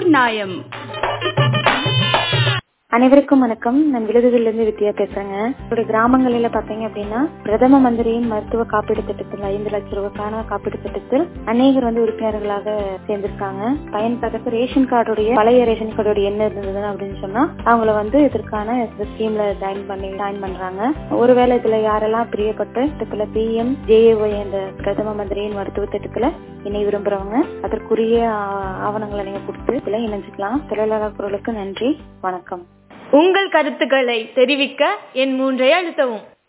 நியாயம் அனைவருக்கும் வணக்கம் நான் விழுதுகளிலிருந்து வித்யா பேசுறேங்க ஒரு கிராமங்களில பாத்தீங்க அப்படின்னா பிரதம மந்திரியின் மருத்துவ காப்பீடு திட்டத்தில் ஐந்து லட்சம் ரூபாய்க்கான காப்பீடு திட்டத்தில் அநேகர் வந்து உறுப்பினர்களாக சேர்ந்திருக்காங்க பயன்படுத்த ரேஷன் கார்டுடைய பழைய ரேஷன் கார்டுடைய என்ன இருந்தது அப்படின்னு சொன்னா அவங்கள வந்து இதற்கான ஸ்கீம்ல ஜாயின் பண்ணி ஜாயின் பண்றாங்க ஒருவேளை இதுல யாரெல்லாம் பிரியப்பட்டு திட்டத்துல பிஎம் ஜேஏஒய் என்ற பிரதம மந்திரியின் மருத்துவ திட்டத்துல இணை விரும்புறவங்க அதற்குரிய ஆ- ஆவணங்களை நீங்க கொடுத்து இதுல இணைஞ்சுக்கலாம் தொழிலாளர் குரலுக்கு நன்றி வணக்கம் உங்கள் கருத்துக்களை தெரிவிக்க என் மூன்றை அழுத்தவும்